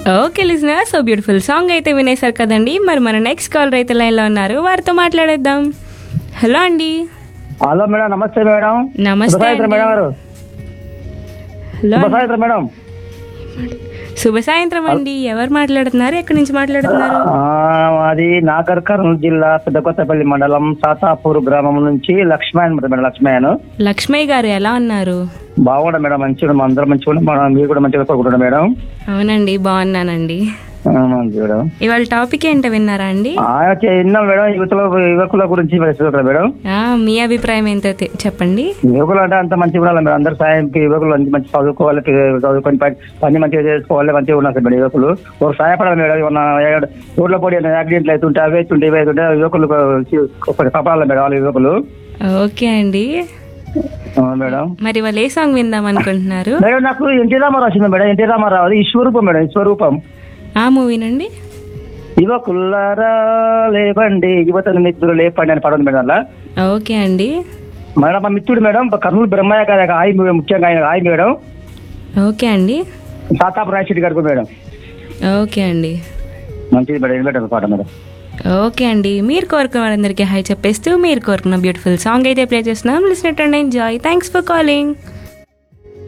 Okay listener so beautiful song అయితే వినేశారు కదండి మరి మన నెక్స్ట్ కాల్ అయితే లైన్లో ఉన్నారు వారితో మాట్లాడేద్దాం హలో అండి హలో మేడం నమస్తే మేడం నమస్తే శుభ సాయంత్రం అండి. మేడం గారు హలో శుభ సాయంత్రం మేడం శుభ సాయంత్రం అండి ఎవరు మాట్లాడుతున్నారు ఎక్కడి నుంచి మాట్లాడుతున్నారు ఆ, అది నాగర్ కర్నూలు జిల్లా పెద్దకొత్తపల్లి మండలం సాతాపూర్ గ్రామం నుంచి లక్ష్మణ్ మేడం లక్ష్మణ్ లక్ష్మయ్య గారు ఎలా ఉన్నారు బాగుండ మేడం మంచిగా మా అందరం మంచిగా ఉన్నాం. మనం మీరు కూడా మంచిగా కోరుకుంటాం మేడం అవునండి బాగున్నానండి ఆ, మంచి మేడం ఇవాళ టాపిక్ ఏంటో విన్నారా అండి ఆ, చే- విన్నాం మేడం యువతుల యువకుల గురించి మరి చూడరా మేడం ఆ, మీ అభిప్రాయం ఏంటో తె- చెప్పండి యువకులు అంటే అంత మంచిగా ఉండాలి మేడం అందరు సాయంకి యువకులు అంత మంచి చదువుకోవాలి పి- చదువుకొని పని పని మంచిగా చేసుకోవాలి మంచిగా ఉన్నారు మేడం యువకులు ఒక సహాయపడాలి మేడం ఏమన్నా ఏ- రోడ్ల పోటీ యాక్సిడెంట్లు అవుతుంటే అవి అవుతుంటే ఇవి అవుతుంటే యువకులు ఒకటి కాపాడాలి మేడం వాళ్ళ యువకులు ఓకే అండి ఆ, మేడం మరి వాళ్ళు ఏ సాంగ్ విందాం అనుకుంటున్నారు మేడం నాకు ఎన్టీ రామారావు వచ్చింది మేడం ఎన్టీ రామారావు అది విశ్వరూపం మేడం విశ్వరూపం ఆ మూవీనండి యువకుల్లారా లేవండి యువతను మిత్రులు లేపండి అని పడదు మేడం అలా ఓకే అండి మేడం మా మిత్రుడు మేడం కర్నూలు బ్రహ్మయ్య గారి ఆయి ముఖ్యంగా ఆయన ఆయి మేడం ఓకే అండి సాతాపు రాయశెట్టి గారికి మేడం ఓకే అండి మంచిది మేడం ఇది మేడం పాట మేడం ఓకే అండి మీరు కోరుకున్న వాళ్ళందరికీ హాయ్ చెప్పేస్తూ మీరు కోరుకున్న బ్యూటిఫుల్ సాంగ్ అయితే ప్లే చేస్తున్నాం listen and enjoy thanks for calling